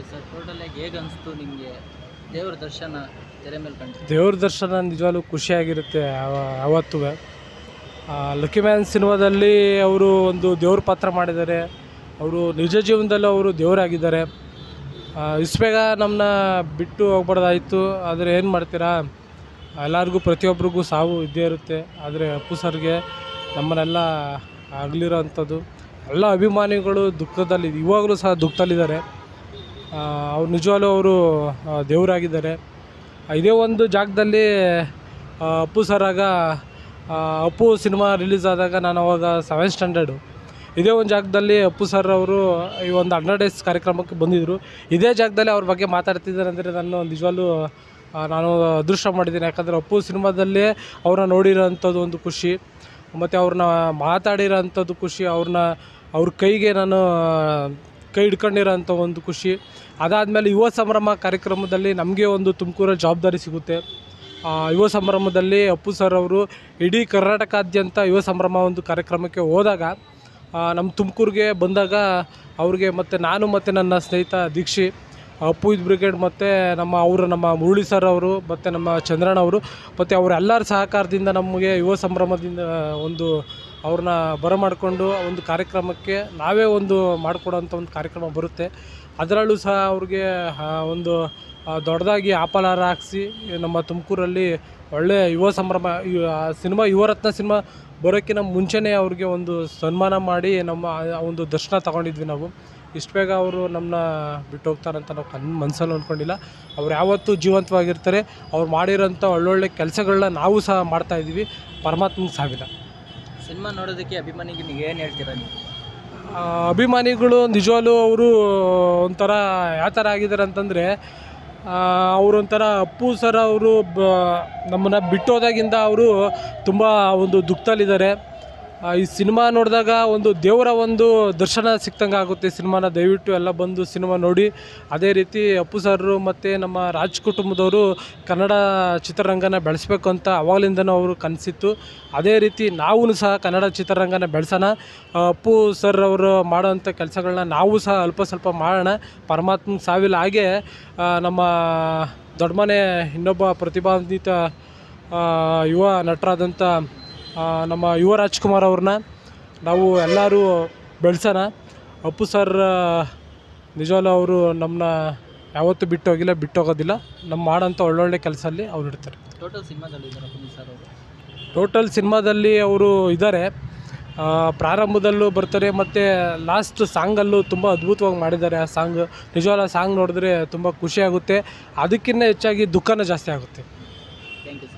sir total ಆಗಿ ಹೇಗೆ ಅನಿಸ್ತು ನಿಮಗೆ ದೇವ್ರ ದರ್ಶನ ತೆರೆ ಮೇಲೆ ಕಂಡು ದೇವ್ರ ದರ್ಶನ ನಿಜವಾಗ್ಲೂ ಖುಷಿಯಾಗಿರುತ್ತೆ ಯಾವತ್ತೂ ಲಕ್ಕಿ ಮ್ಯಾನ್ ಸಿನಿಮಾದಲ್ಲಿ ಅವರು ಒಂದು ದೇವ್ರ ಪಾತ್ರ ಮಾಡಿದ್ದಾರೆ ಅವರು ನಿಜ ಜೀವನದಲ್ಲೂ ಅವರು ದೇವರಾಗಿದ್ದಾರೆ ಇಷ್ಟು ಬೇಗ ನಮ್ಮನ್ನ ಬಿಟ್ಟು ಹೋಗ್ಬಾರ್ದಾಯಿತು ಆದರೆ ಏನು ಮಾಡ್ತೀರಾ ಎಲ್ಲರಿಗೂ ಪ್ರತಿಯೊಬ್ಬರಿಗೂ ಸಾವು ಇದ್ದೇ ಇರುತ್ತೆ ಆದರೆ ಅಪ್ಪು ಸರ್ಗೆ ನಮ್ಮನ್ನೆಲ್ಲ ಆಗಲಿರೋ ಅಂಥದ್ದು ಎಲ್ಲ ಅಭಿಮಾನಿಗಳು ದುಃಖದಲ್ಲಿ ಇವಾಗಲೂ ಸಹ ದುಃಖದಲ್ಲಿದ್ದಾರೆ ಅವ್ರು ನಿಜವಾಗ್ಲೂ ಅವರು ದೇವರಾಗಿದ್ದಾರೆ ಇದೇ ಒಂದು ಜಾಗದಲ್ಲಿ ಆ, ಅಪ್ಪು ಸರ್ ಆಗ ಆ, ಅಪ್ಪು ಸಿನಿಮಾ ರಿಲೀಸ್ ಆದಾಗ ನಾನು ಅವಾಗ ಸೆವೆಂತ್ ಸ್ಟ್ಯಾಂಡರ್ಡು ಇದೇ ಒಂದು ಜಾಗದಲ್ಲಿ ಅಪ್ಪು ಸರ್ ಅವರು ಈ ಒಂದು ಹಂಡ್ರೆಡ್ ಡೇಸ್ ಕಾರ್ಯಕ್ರಮಕ್ಕೆ ಬಂದಿದ್ದರು ಇದೇ ಜಾಗದಲ್ಲಿ ಅವ್ರ ಬಗ್ಗೆ ಮಾತಾಡ್ತಿದ್ದಾರೆ ಅಂದರೆ ನಾನು ನಿಜವಾಗ್ಲೂ ಆ, ನಾನು ಅದೃಷ್ಟ ಮಾಡಿದ್ದೀನಿ ಯಾಕಂದರೆ ಅಪ್ಪು ಸಿನಿಮಾದಲ್ಲೇ ಅವ್ರನ್ನ ನೋಡಿರೋಂಥದ್ದು ಒಂದು ಖುಷಿ ಮತ್ತು ಅವ್ರನ್ನ ಮಾತಾಡಿರೋ ಅಂಥದ್ದು ಖುಷಿ ಅವ್ರನ್ನ ಅವ್ರ ಕೈಗೆ ನಾನು ಕೈ ಹಿಡ್ಕೊಂಡಿರೋಂಥ ಒಂದು ಖುಷಿ ಅದಾದಮೇಲೆ ಯುವ ಸಂಭ್ರಮ ಕಾರ್ಯಕ್ರಮದಲ್ಲಿ ನಮಗೆ ಒಂದು ತುಮಕೂರ ಜವಾಬ್ದಾರಿ ಸಿಗುತ್ತೆ ಆ, ಯುವ ಸಂಭ್ರಮದಲ್ಲಿ ಅಪ್ಪು ಸರ್ ಅವರು ಇಡೀ ಕರ್ನಾಟಕಾದ್ಯಂತ ಯುವ ಸಂಭ್ರಮ ಒಂದು ಕಾರ್ಯಕ್ರಮಕ್ಕೆ ಹೋದಾಗ ಆ, ನಮ್ಮ ತುಮಕೂರಿಗೆ ಬಂದಾಗ ಅವ್ರಿಗೆ ಮತ್ತು ನಾನು ಮತ್ತು ನನ್ನ ಸ್ನೇಹಿತ ದೀಕ್ಷಿ ಅಪ್ಪು ಇದ್ ಬ್ರಿಗೇಡ್ ಮತ್ತು ನಮ್ಮ ಅವರು ನಮ್ಮ ಮುರಳಿ ಸರ್ ಅವರು ಮತ್ತು ನಮ್ಮ ಚಂದ್ರಣ್ಣ ಅವರು ಮತ್ತು ಅವರೆಲ್ಲರ ಸಹಕಾರದಿಂದ ನಮಗೆ ಯುವ ಸಂಭ್ರಮದಿಂದ ಒಂದು ಅವ್ರನ್ನ ಬರಮಾಡಿಕೊಂಡು ಒಂದು ಕಾರ್ಯಕ್ರಮಕ್ಕೆ ನಾವೇ ಒಂದು ಮಾಡಿಕೊಡೋಂಥ ಒಂದು ಕಾರ್ಯಕ್ರಮ ಬರುತ್ತೆ ಅದರಲ್ಲೂ ಸಹ ಅವ್ರಿಗೆ ಆ, ಒಂದು ಆ, ದೊಡ್ಡದಾಗಿ ಆಪಲಾರ ಹಾಕ್ಸಿ ನಮ್ಮ ತುಮಕೂರಲ್ಲಿ ಒಳ್ಳೆಯ ಯುವ ಸಂಭ್ರಮ ಈ- ಆ ಸಿನಿಮಾ ಯುವರತ್ನ ಸಿನಿಮಾ ಬರೋಕ್ಕಿಂತ ಮುಂಚೆನೇ ಅವ್ರಿಗೆ ಒಂದು ಸನ್ಮಾನ ಮಾಡಿ ನಮ್ಮ ಆ ಒಂದು ದರ್ಶನ ತಗೊಂಡಿದ್ವಿ ನಾವು ಇಷ್ಟು ಬೇಗ ಅವರು ನಮ್ಮನ್ನ ಬಿಟ್ಟು ಹೋಗ್ತಾರಂತ ನಾವು ಕಣ್ ಮನಸ್ಸಲ್ಲಿ ಅಂದ್ಕೊಂಡಿಲ್ಲ ಅವ್ರು ಯಾವತ್ತೂ ಜೀವಂತವಾಗಿರ್ತಾರೆ ಅವ್ರು ಮಾಡಿರೋಂಥ ಒಳ್ಳೊಳ್ಳೆ ಕೆಲಸಗಳನ್ನ ನಾವು ಸಹ ಮಾಡ್ತಾಯಿದ್ದೀವಿ ಪರಮಾತ್ಮನ ಸಾವಿಲ್ಲ ಸಿನಿಮಾ ನೋಡೋದಕ್ಕೆ ಅಭಿಮಾನಿಗೆ ನೀವು ಏನು ಹೇಳ್ತೀರಾ ನೀವು ಆ, ಅಭಿಮಾನಿಗಳು ನಿಜವಾಗ್ಲೂ ಅವರು ಒಂಥರ ಯಾವ ಥರ ಆಗಿದ್ದಾರೆ ಅಂತಂದರೆ ಅವರೊಂಥರ ಅಪ್ಪು ಸರ್ ಅವರು ಬ ನಮ್ಮನ್ನು ಬಿಟ್ಟೋದಾಗಿಂದ ಅವರು ತುಂಬ ಒಂದು ದುಃಖದಲ್ಲಿದ್ದಾರೆ ಆ, ಈ ಸಿನಿಮಾ ನೋಡಿದಾಗ ಒಂದು ದೇವರ ಒಂದು ದರ್ಶನ ಸಿಕ್ತಂಗೆ ಆಗುತ್ತೆ ಸಿನಿಮಾನ ದಯವಿಟ್ಟು ಎಲ್ಲ ಬಂದು ಸಿನಿಮಾ ನೋಡಿ ಅದೇ ರೀತಿ ಅಪ್ಪು ಸರ್ ಮತ್ತು ನಮ್ಮ ರಾಜ್ ಕುಟುಂಬದವರು ಕನ್ನಡ ಚಿತ್ರರಂಗನ ಬೆಳೆಸ್ಬೇಕು ಅಂತ ಅವಾಗಲಿಂದನೂ ಅವರು ಕನಸಿತ್ತು ಅದೇ ರೀತಿ ನಾವು ಸಹ ಕನ್ನಡ ಚಿತ್ರರಂಗನ ಬೆಳೆಸೋಣ ಆ, ಅಪ್ಪು ಸರ್ ಅವರು ಮಾಡೋವಂಥ ಕೆಲಸಗಳನ್ನ ನಾವು ಸಹ ಅಲ್ಪ ಸ್ವಲ್ಪ ಮಾಡೋಣ ಪರಮಾತ್ಮ ಸಾವಿಲ್ಲ ಹಾಗೆ ಆ, ನಮ್ಮ ದೊಡ್ಡ ಮನೆ ಇನ್ನೊಬ್ಬ ಪ್ರತಿಭಾನ್ವಿತ ಆ, ಯುವ ನಟರಾದಂಥ ಆ, ನಮ್ಮ ಯುವ ರಾಜ್ಕುಮಾರ್ ಅವ್ರನ್ನ ನಾವು ಎಲ್ಲರೂ ಬೆಳೆಸೋಣ ಅಪ್ಪು ಸರ್ ನಿಜವಾಗ್ಲೂ ಅವರು ನಮ್ಮನ್ನ ಯಾವತ್ತೂ ಬಿಟ್ಟು ಹೋಗಿಲ್ಲ ಬಿಟ್ಟು ಹೋಗೋದಿಲ್ಲ ನಮ್ಮ ಮಾಡೋಂಥ ಒಳ್ಳೊಳ್ಳೆ ಕೆಲಸದಲ್ಲಿ ಅವ್ರು ಇರ್ತಾರೆ ಟೋಟಲ್ ಸಿನಿಮಾದಲ್ಲಿ ಇದ್ದಾರೆ ಪುನೀತ್ ಸರ್ ಅವರು ಟೋಟಲ್ ಸಿನಿಮಾದಲ್ಲಿ ಅವರು ಇದ್ದಾರೆ ಆ, ಪ್ರಾರಂಭದಲ್ಲೂ ಬರ್ತಾರೆ ಮತ್ತು ಲಾಸ್ಟ್ ಸಾಂಗಲ್ಲೂ ತುಂಬ ಅದ್ಭುತವಾಗಿ ಮಾಡಿದ್ದಾರೆ ಆ ಸಾಂಗ್ ನಿಜವಾಗ್ಲೂ ಆ ಸಾಂಗ್ ನೋಡಿದ್ರೆ ತುಂಬ ಖುಷಿಯಾಗುತ್ತೆ ಅದಕ್ಕಿಂತ ಹೆಚ್ಚಾಗಿ ದುಃಖನೂ ಜಾಸ್ತಿ ಆಗುತ್ತೆ ಥ್ಯಾಂಕ್ ಯು ಸರ್